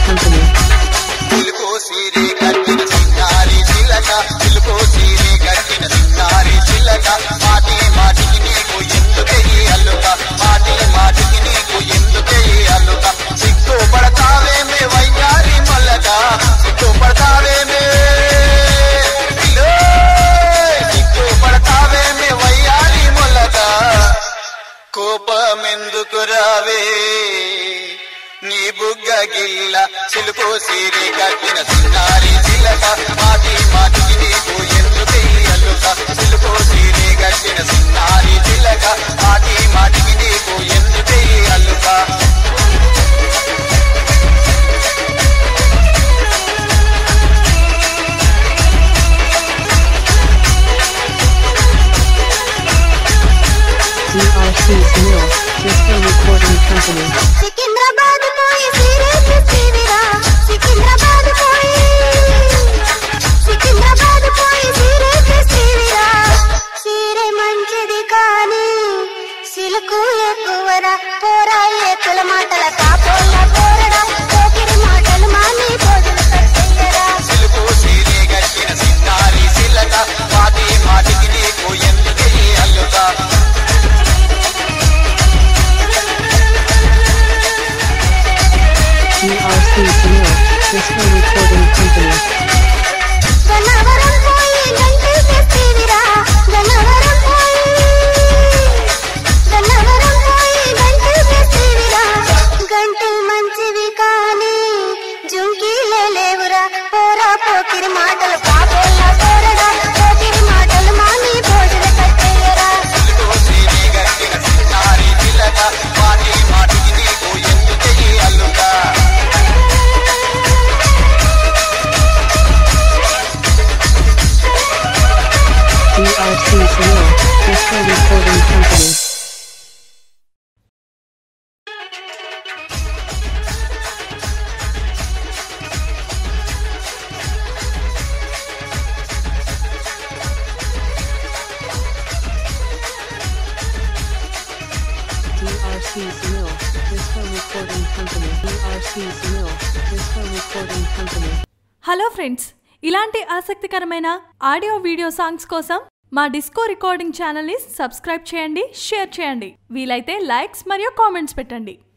Company. పిలుపు సీరి కట్టిన సింగారి చిలక పిలుపు సీరి కట్టిన సింగారి చిలక మాటి మాటికి నీకు ఎందుకే ఈ అల్లుక మాటి మాటికి నీకు ఎందుకే ఈ అల్లుక సిగ్గు పడతావేమే వయ్యారి మల్లక సిగ్గు పడతావేమే పిల్లో, సిగ్గు పడతావేమే వయ్యారి మొల్లక కోపమెందుకు రావే నీ బుగ్గ గిల్ల చిలుపు సీరి కట్టిన సిన్నారి చిలక మాటి మాటికి నీకు ఎందుకు ఈ అల్లుక చిలుపు సీరి కట్టిన సిన్నారి చిలక మాటి మాటికి నీకు ఎందుకు ఈ అల్లుక DRC Sunil. Disco Recording Company. Secunderabad పోయి సీరే తెచ్చివిరా సికింద్రాబాద్ పోయి సికింద్రాబాద్ పోయి సీరే తెచ్చివిరా సీరే మంచిది కానీ సిలుకు ఎక్కువరా పోరా ఏకుల మాటల కాపోల పోరడా పోకిరి మాటలు మాని భోజన కట్టయ్యరా చిలుపు సీరి కట్టిన సిన్నారి చిలక మాటి మాటికి నీకు ఎందుకు ఈ అల్లుక DRC Sunil. Disco Recording Company. Gannavaram పోయి గంటలు తెచ్చివిరా గన్నవరం పోయి గన్నవరం పోయి గంటలు తెచ్చివిరా గంటలు మంచివి కానీ జుంకీలే లేవురా పోరా పోకిరి మాటలు కాపోల్లా పోరడా పోకిరి మాటలు మాని భోజన కట్టేయరా చిలుపు సీరి కట్టిన సిన్నారి చిలక మాటి మాటికి నీకు ఎందుకు ఈ అల్లుక DRC Sunil. Disco Recording Company. DRC Sunil. Disco Recording Company. DRC Sunil. Disco Recording Company. Hello friends ఇలాంటి ఆసక్తికరమైన ఆడియో వీడియో సాంగ్స్ కోసం మా డిస్కో రికార్డింగ్ ఛానల్ని సబ్స్క్రైబ్ చేయండి షేర్ చేయండి వీలైతే లైక్స్ మరియు కామెంట్స్ పెట్టండి